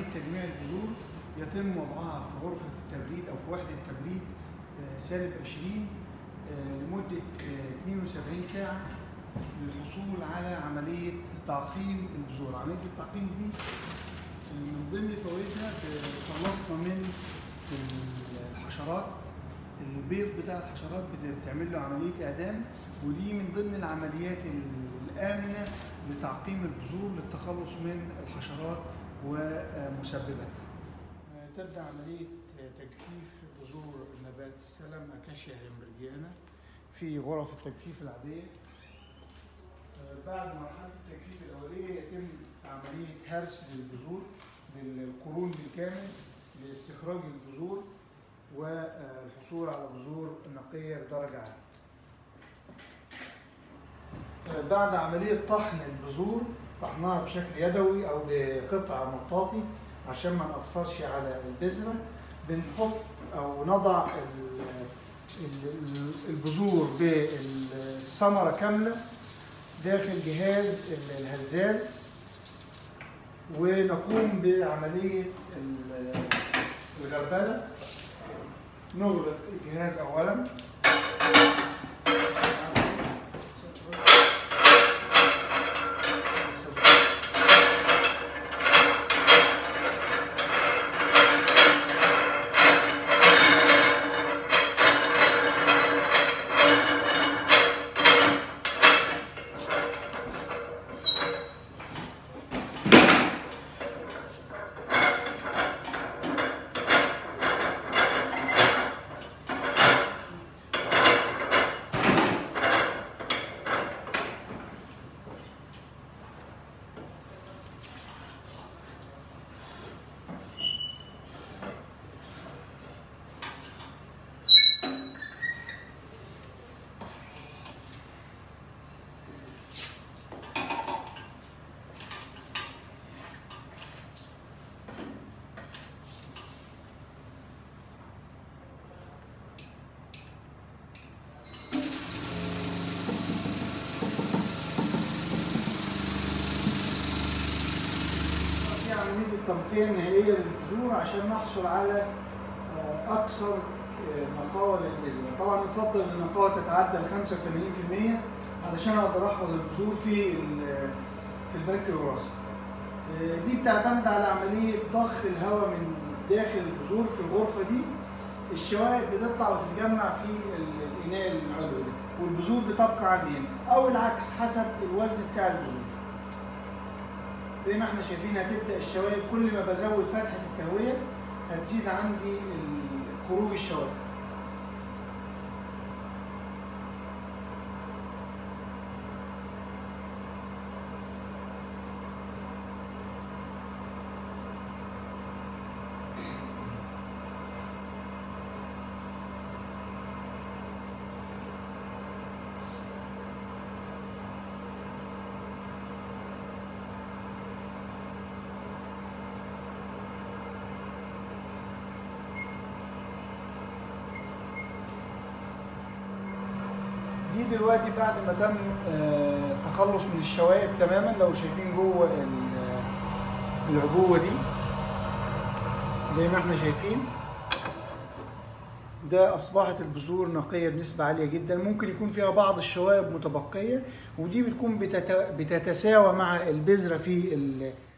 تجميع البذور يتم وضعها في غرفة التبريد أو في وحدة التبريد آه، سالب 20 آه، لمدة آه، 72 ساعة للحصول على عملية تعقيم البذور، عملية التعقيم دي آه، من ضمن فوائدها بتخلصنا من الحشرات البيض بتاع الحشرات بت- بتعمل له عملية إعدام ودي من ضمن العمليات الآمنة لتعقيم البذور للتخلص من الحشرات ومسبباتها. آه، تبدأ عملية تجفيف بذور نبات السلم أكاشيا هيمبرجيانا في غرف التجفيف العادية. آه، بعد مرحلة التجفيف الأولية يتم عملية هرس للبذور للقرون بالكامل لاستخراج البذور والحصول على بذور نقية بدرجة عالية. آه، بعد عملية طحن البذور طحنها بشكل يدوي أو بقطع مطاطي عشان ما نأثرش على البذرة بنحط أو نضع ال- ال- البذور بالثمرة كاملة داخل جهاز الهزاز ونقوم بعملية ال- الغربلة نغلق الجهاز أولا في عملية التنقية النهائية للبذور عشان نحصل على آه، أكثر آه، نقاوة للبذرة، طبعا يفضل إن النقاوة تتعدى ال 85% علشان أقدر أحفظ البذور في ال- في البنك الوراثي. آه، دي بتعتمد على عملية ضخ الهواء من داخل البذور في الغرفة دي الشوائب بتطلع وتتجمع في ال- الإناء العلوي ده والبذور بتبقى عندي هنا أو العكس حسب الوزن بتاع البذور. زي ما احنا شايفين هتبدا الشوائب كل ما بزود فتحه التهويه هتزيد عندي ال- خروج الشوائب دي دلوقتي بعد ما تم آه، تخلص من الشوائب تماما لو شايفين جوه ال- العبوه دي زي ما احنا شايفين ده اصبحت البذور نقيه بنسبه عاليه جدا ممكن يكون فيها بعض الشوائب متبقيه ودي بتكون بتت- بتتساوى مع البذره في ال-